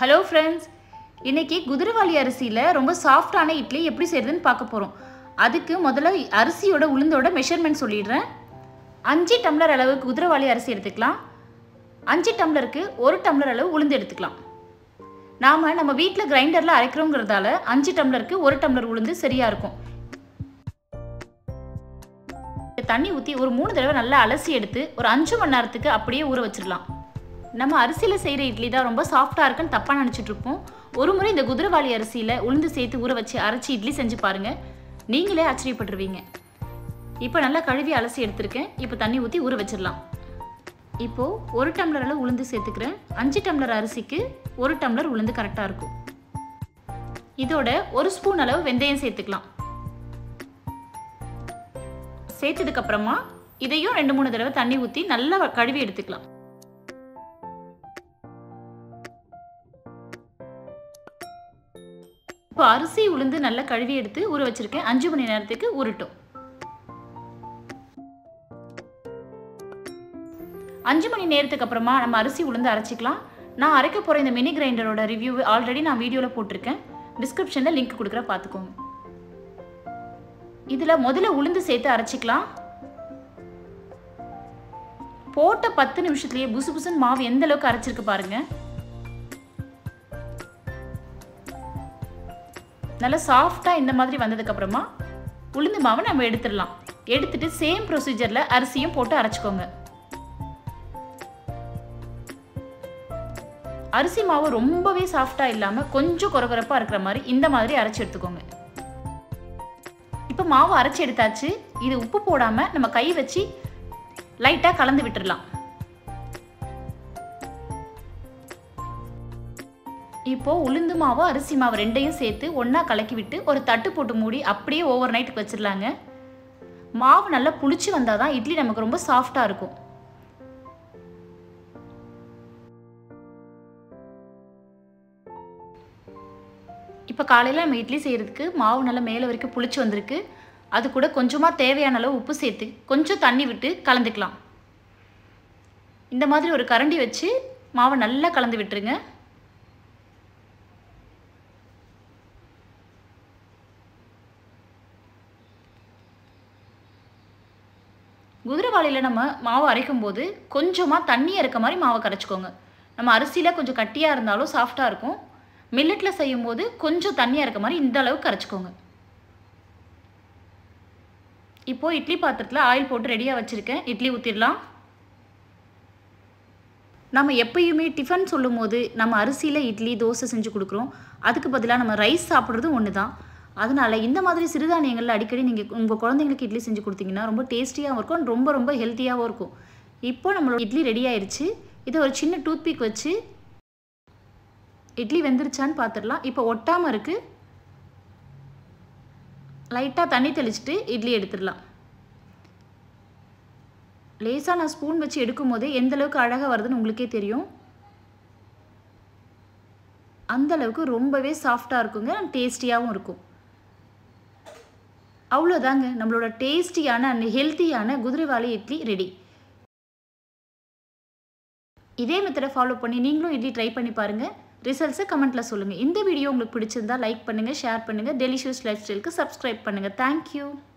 hello friends இன்னைக்கு குதிரைவாளி அரிசியில் ரொம்ப சாஃப்டான இட்லி எப்படி செய்யறதுன்னு பார்க்க போகிறோம் அதுக்கு முதல்ல அரிசியோட உளுந்தோட மெஷர்மெண்ட் சொல்லிடுறேன் அஞ்சு டம்ளர் அளவு குதிரைவாளி அரிசி எடுத்துக்கலாம் அஞ்சு டம்ளருக்கு ஒரு டம்ளர் அளவு உளுந்து எடுத்துக்கலாம் நாம் நம்ம வீட்டில் கிரைண்டரில் அரைக்கிறோங்கிறதால அஞ்சு டம்ளருக்கு ஒரு டம்ளர் உளுந்து சரியாக இருக்கும் தண்ணி ஊற்றி ஒரு மூணு தடவை நல்லா அலசி எடுத்து ஒரு அஞ்சு மணி நேரத்துக்கு அப்படியே ஊற வச்சிடலாம் நம்ம அரிசியில் செய்கிற இட்லி தான் ரொம்ப சாஃப்டாக இருக்குன்னு தப்பாக நினச்சிட்டு இருப்போம் ஒரு முறை இந்த குதிரைவாளி அரிசியில் உளுந்து சேர்த்து ஊற வச்சு அரைச்சி இட்லி செஞ்சு பாருங்கள் நீங்களே ஆச்சரியப்பட்டுருவீங்க இப்போ நல்லா கழுவி அலசி எடுத்திருக்கேன் இப்போ தண்ணி ஊற்றி ஊற வச்சிடலாம் இப்போது ஒரு டம்ளர் அளவு உளுந்து சேர்த்துக்கிறேன் அஞ்சு டம்ளர் அரிசிக்கு ஒரு டம்ளர் உளுந்து கரெக்டாக இருக்கும் இதோட ஒரு ஸ்பூன் அளவு வெந்தயம் சேர்த்துக்கலாம் சேர்த்ததுக்கு அப்புறமா இதையும் ரெண்டு மூணு தடவை தண்ணி ஊற்றி நல்லா கழுவி எடுத்துக்கலாம் இப்போ அரிசி உளுந்து நல்லா கழுவி எடுத்து ஊற வச்சிருக்கேன் அஞ்சு மணி நேரத்துக்கு ஊறட்டும் அஞ்சு மணி நேரத்துக்கு அப்புறமா நம்ம அரிசி உளுந்து அரைச்சிக்கலாம் நான் அரைக்க போகிற இந்த மினி கிரைண்டரோட ரிவ்யூ ஆல்ரெடி நான் வீடியோவில் போட்டிருக்கேன் டிஸ்கிரிப்ஷனில் லிங்க் கொடுக்குற பார்த்துக்கோங்க இதில் முதல்ல உளுந்து சேர்த்து அரைச்சிக்கலாம் போட்ட பத்து நிமிஷத்துலேயே புசு புசுன்னு மாவு எந்த அளவுக்கு அரைச்சிருக்கு பாருங்க நல்லா சாஃப்டாக இந்த மாதிரி வந்ததுக்கப்புறமா உளுந்து மாவை நம்ம எடுத்துடலாம் எடுத்துட்டு சேம் ப்ரொசீஜரில் அரிசியும் போட்டு அரைச்சிக்கோங்க அரிசி மாவு ரொம்பவே சாஃப்டாக இல்லாமல் கொஞ்சம் குறகுறப்பாக இருக்கிற மாதிரி இந்த மாதிரி அரைச்சி எடுத்துக்கோங்க இப்போ மாவு அரைச்சி எடுத்தாச்சு இது உப்பு போடாமல் நம்ம கை வச்சு லைட்டாக கலந்து விட்டுடலாம் இப்போ உளுந்து மாவு அரிசி மாவு ரெண்டையும் சேர்த்து ஒன்றா கலக்கி விட்டு ஒரு தட்டு போட்டு மூடி அப்படியே ஓவர் நைட்டுக்கு வச்சிடலாங்க மாவு நல்லா புளிச்சு வந்தால் தான் இட்லி நமக்கு ரொம்ப சாஃப்டாக இருக்கும் இப்போ காலையில் நம்ம இட்லி செய்கிறதுக்கு மாவு நல்லா மேலே வரைக்கும் புளிச்சு வந்திருக்கு அது கூட கொஞ்சமாக தேவையான அளவு உப்பு சேர்த்து கொஞ்சம் தண்ணி விட்டு கலந்துக்கலாம் இந்த மாதிரி ஒரு கரண்டி வச்சு மாவை நல்லா கலந்து விட்டுருங்க குதிரைவாளியில் நம்ம மாவு அரைக்கும் போது கொஞ்சமாக தண்ணியாக இருக்க மாதிரி மாவை கரைச்சிக்கோங்க நம்ம அரிசியில் கொஞ்சம் கட்டியாக இருந்தாலும் சாஃப்டாக இருக்கும் மில்லட்டில் செய்யும் போது கொஞ்சம் தண்ணியாக இருக்க மாதிரி இந்த அளவுக்கு கரைச்சிக்கோங்க இப்போது இட்லி பாத்திரத்தில் ஆயில் போட்டு ரெடியாக வச்சுருக்கேன் இட்லி ஊற்றிடலாம் நம்ம எப்பயுமே டிஃபன் சொல்லும் போது நம்ம அரிசியில் இட்லி தோசை செஞ்சு கொடுக்குறோம் அதுக்கு பதிலாக நம்ம ரைஸ் சாப்பிட்றதும் ஒன்று தான் அதனால் இந்த மாதிரி சிறுதானியங்களில் அடிக்கடி நீங்கள் உங்கள் குழந்தைங்களுக்கு இட்லி செஞ்சு கொடுத்தீங்கன்னா ரொம்ப டேஸ்டியாகவும் இருக்கும் ரொம்ப ரொம்ப ஹெல்த்தியாகவும் இருக்கும் இப்போ நம்மளோட இட்லி ரெடி ஆயிடுச்சு இதை ஒரு சின்ன டூத்பிக் வச்சு இட்லி வெந்துருச்சான்னு பார்த்துடலாம் இப்போ ஒட்டாமல் இருக்குது லைட்டாக தண்ணி தெளிச்சுட்டு இட்லி எடுத்துடலாம் லேசாக நான் ஸ்பூன் வச்சு எடுக்கும் போதே எந்த அளவுக்கு அழகாக வருதுன்னு உங்களுக்கே தெரியும் அந்த அளவுக்கு ரொம்பவே சாஃப்டாக இருக்குங்க டேஸ்டியாகவும் இருக்கும் அவ்வளோதாங்க நம்மளோட டேஸ்டியான அண்ட் ஹெல்த்தியான குதிரைவாளி இட்லி ரெடி இதே மெத்தடை ஃபாலோ பண்ணி நீங்களும் இட்லி ட்ரை பண்ணி பாருங்கள் ரிசல்ட்ஸை கமெண்ட்டில் சொல்லுங்கள் இந்த வீடியோ உங்களுக்கு பிடிச்சிருந்தா லைக் பண்ணுங்கள் ஷேர் பண்ணுங்கள் டெலிஷியஸ் லைஃப் ஸ்டைலுக்கு சப்ஸ்கிரைப் பண்ணுங்கள் தேங்க்யூ